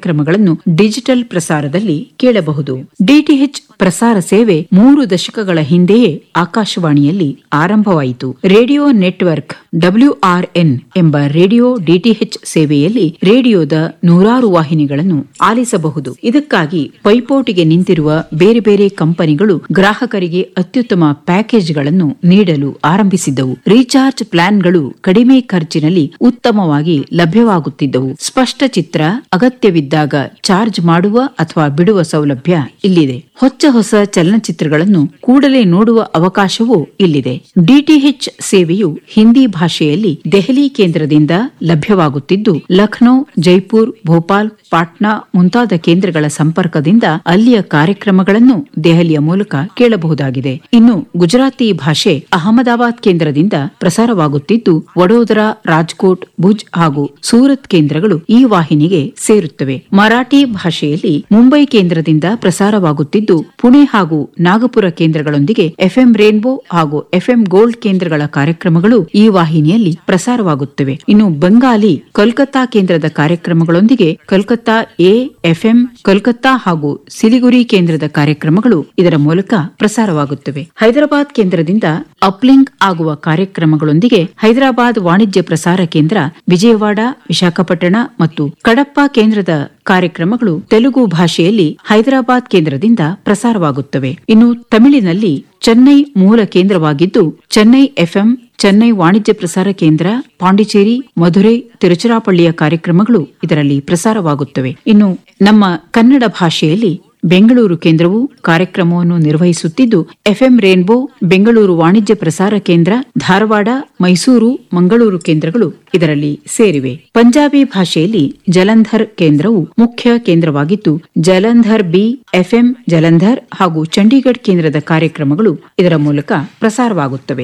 ಕಾರ್ಯಕ್ರಮಗಳನ್ನು ಡಿಜಿಟಲ್ ಪ್ರಸಾರದಲ್ಲಿ ಕೇಳಬಹುದು ಡಿಟಿಎಚ್ ಪ್ರಸಾರ ಸೇವೆ ಮೂರು ದಶಕಗಳ ಹಿಂದೆಯೇ ಆಕಾಶವಾಣಿಯಲ್ಲಿ ಆರಂಭವಾಯಿತು ರೇಡಿಯೋ ನೆಟ್ವರ್ಕ್ ಡಬ್ಲ್ಯೂಆರ್ಎನ್ ಎಂಬ ರೇಡಿಯೋ ಡಿಟಿಎಚ್ ಸೇವೆಯಲ್ಲಿ ರೇಡಿಯೋದ ನೂರಾರು ವಾಹಿನಿಗಳನ್ನು ಆಲಿಸಬಹುದು ಇದಕ್ಕಾಗಿ ಪೈಪೋಟಿಗೆ ನಿಂತಿರುವ ಬೇರೆ ಬೇರೆ ಕಂಪನಿಗಳು ಗ್ರಾಹಕರಿಗೆ ಅತ್ಯುತ್ತಮ ಪ್ಯಾಕೇಜ್ಗಳನ್ನು ನೀಡಲು ಆರಂಭಿಸಿದ್ದವು ರೀಚಾರ್ಜ್ ಪ್ಲಾನ್ಗಳು ಕಡಿಮೆ ಖರ್ಚಿನಲ್ಲಿ ಉತ್ತಮವಾಗಿ ಲಭ್ಯವಾಗುತ್ತಿದ್ದವು ಸ್ಪಷ್ಟ ಚಿತ್ರ ಅಗತ್ಯವಿದ್ದಾಗ ಚಾರ್ಜ್ ಮಾಡುವ ಅಥವಾ ಬಿಡುವ ಸೌಲಭ್ಯ ಇಲ್ಲಿದೆ ಹೊಚ್ಚ ಹೊಸ ಚಲನಚಿತ್ರಗಳನ್ನು ಕೂಡಲೇ ನೋಡುವ ಅವಕಾಶವೂ ಇಲ್ಲಿದೆ ಡಿಟಿಎಚ್ ಸೇವೆಯು ಹಿಂದಿ ಭಾಷೆಯಲ್ಲಿ ದೆಹಲಿ ಕೇಂದ್ರದಿಂದ ಲಭ್ಯವಾಗುತ್ತಿದ್ದು ಲಖನೌ ಜೈಪುರ್ ಭೋಪಾಲ್ ಪಾಟ್ನಾ ಮುಂತಾದ ಕೇಂದ್ರಗಳ ಸಂಪರ್ಕದಿಂದ ಅಲ್ಲಿಯ ಕಾರ್ಯಕ್ರಮಗಳನ್ನು ದೆಹಲಿಯ ಮೂಲಕ ಕೇಳಬಹುದಾಗಿದೆ ಇನ್ನು ಗುಜರಾತಿ ಭಾಷೆ ಅಹಮದಾಬಾದ್ ಕೇಂದ್ರದಿಂದ ಪ್ರಸಾರವಾಗುತ್ತಿದ್ದು ವಡೋದರಾ ರಾಜ್ಕೋಟ್ ಭುಜ್ ಹಾಗೂ ಸೂರತ್ ಕೇಂದ್ರಗಳು ಈ ವಾಹಿನಿಗೆ ಸೇರುತ್ತವೆ ಮರಾಠಿ ಭಾಷೆಯಲ್ಲಿ ಮುಂಬೈ ಕೇಂದ್ರದಿಂದ ಪ್ರಸಾರವಾಗುತ್ತಿದ್ದು ಪುಣೆ ಹಾಗೂ ನಾಗಪುರ ಕೇಂದ್ರಗಳೊಂದಿಗೆ ಎಫ್ಎಂ ರೇನ್ಬೋ ಹಾಗೂ ಎಫ್ಎಂ ಗೋಲ್ಡ್ ಕೇಂದ್ರಗಳ ಕಾರ್ಯಕ್ರಮಗಳು ಈ ವಾಹಿನಿಯಲ್ಲಿ ಪ್ರಸಾರವಾಗುತ್ತವೆ ಇನ್ನು ಬಂಗಾಲಿ ಕೋಲ್ಕತ್ತಾ ಕೇಂದ್ರದ ಕಾರ್ಯಕ್ರಮಗಳೊಂದಿಗೆ ಕೋಲ್ಕತ್ತಾ ಎ ಎಫ್ಎಂ ಕೋಲ್ಕತ್ತಾ ಹಾಗೂ ಸಿಲಿಗುರಿ ಕೇಂದ್ರದ ಕಾರ್ಯಕ್ರಮಗಳು ಇದರ ಮೂಲಕ ಪ್ರಸಾರವಾಗುತ್ತವೆ ಹೈದರಾಬಾದ್ ಕೇಂದ್ರದಿಂದ ಅಪ್ಲಿಂಕ್ ಆಗುವ ಕಾರ್ಯಕ್ರಮಗಳೊಂದಿಗೆ ಹೈದರಾಬಾದ್ ವಾಣಿಜ್ಯ ಪ್ರಸಾರ ಕೇಂದ್ರ ವಿಜಯವಾಡ ವಿಶಾಖಪಟ್ಟಣ ಮತ್ತು ಕಡಪ್ಪ ಕೇಂದ್ರದ ಕಾರ್ಯಕ್ರಮಗಳು ತೆಲುಗು ಭಾಷೆಯಲ್ಲಿ ಹೈದರಾಬಾದ್ ಕೇಂದ್ರದಿಂದ ಪ್ರಸಾರವಾಗುತ್ತವೆ ಇನ್ನು ತಮಿಳಿನಲ್ಲಿ ಚೆನ್ನೈ ಮೂಲ ಕೇಂದ್ರವಾಗಿದ್ದು ಚೆನ್ನೈ ಎಫ್ಎಂ ಚೆನ್ನೈ ವಾಣಿಜ್ಯ ಪ್ರಸಾರ ಕೇಂದ್ರ ಪಾಂಡಿಚೇರಿ ಮಧುರೈ ತಿರುಚಿರಾಪಳ್ಳಿಯ ಕಾರ್ಯಕ್ರಮಗಳು ಇದರಲ್ಲಿ ಪ್ರಸಾರವಾಗುತ್ತವೆ ಇನ್ನು ನಮ್ಮ ಕನ್ನಡ ಭಾಷೆಯಲ್ಲಿ ಬೆಂಗಳೂರು ಕೇಂದ್ರವು ಕಾರ್ಯಕ್ರಮವನ್ನು ನಿರ್ವಹಿಸುತ್ತಿದ್ದು ಎಫ್ಎಂ ರೇನ್ಬೋ ಬೆಂಗಳೂರು ವಾಣಿಜ್ಯ ಪ್ರಸಾರ ಕೇಂದ್ರ ಧಾರವಾಡ ಮೈಸೂರು ಮಂಗಳೂರು ಕೇಂದ್ರಗಳು ಇದರಲ್ಲಿ ಸೇರಿವೆ ಪಂಜಾಬಿ ಭಾಷೆಯಲ್ಲಿ ಜಲಂಧರ್ ಕೇಂದ್ರವು ಮುಖ್ಯ ಕೇಂದ್ರವಾಗಿದ್ದು ಜಲಂಧರ್ ಬಿ ಎಫ್ಎಂ ಜಲಂಧರ್ ಹಾಗೂ ಚಂಡೀಗಢ್ ಕೇಂದ್ರದ ಕಾರ್ಯಕ್ರಮಗಳು ಇದರ ಮೂಲಕ ಪ್ರಸಾರವಾಗುತ್ತವೆ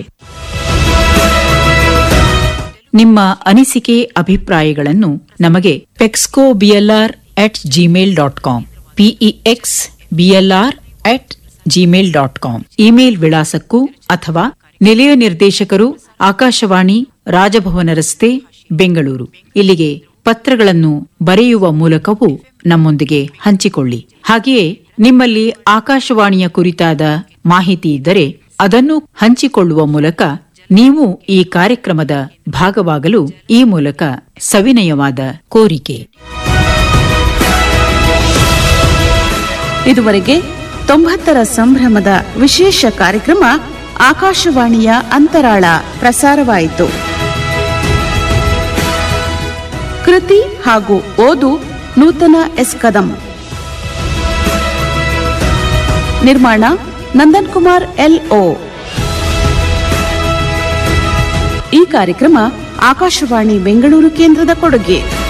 ನಿಮ್ಮ ಅನಿಸಿಕೆ ಅಭಿಪ್ರಾಯಗಳನ್ನು ನಮಗೆ ಪೆಕ್ಸ್ಕೋ BLR at Gmail dot com PEX BLR at Gmail dot com email ವಿಳಾಸಕ್ಕೂ ಅಥವಾ ನಿಲಯ ನಿರ್ದೇಶಕರು ಆಕಾಶವಾಣಿ ರಾಜಭವನ ರಸ್ತೆ ಬೆಂಗಳೂರು ಇಲ್ಲಿಗೆ ಪತ್ರಗಳನ್ನು ಬರೆಯುವ ಮೂಲಕವೂ ನಮ್ಮೊಂದಿಗೆ ಹಂಚಿಕೊಳ್ಳಿ ಹಾಗೆಯೇ ನಿಮ್ಮಲ್ಲಿ ಆಕಾಶವಾಣಿಯ ಕುರಿತಾದ ಮಾಹಿತಿ ಇದ್ದರೆ ಅದನ್ನು ಹಂಚಿಕೊಳ್ಳುವ ಮೂಲಕ ನೀವು ಈ ಕಾರ್ಯಕ್ರಮದ ಭಾಗವಾಗಲು ಈ ಮೂಲಕ ಸವಿನಯವಾದ ಕೋರಿಕೆ ಇದುವರೆಗೆ ತೊಂಬತ್ತರ ಸಂಭ್ರಮದ ವಿಶೇಷ ಕಾರ್ಯಕ್ರಮ ಆಕಾಶವಾಣಿಯ ಅಂತರಾಳ ಪ್ರಸಾರವಾಯಿತು ಕೃತಿ ಹಾಗೂ ಓದು ನೂತನ ಎಸ್ ಕದಂ ನಿರ್ಮಾಣ ನಂದನ್ ಕುಮಾರ್ ಎಲ್ಒ ಈ ಕಾರ್ಯಕ್ರಮ ಆಕಾಶವಾಣಿ ಬೆಂಗಳೂರು ಕೇಂದ್ರದ ಕೊಡುಗೆ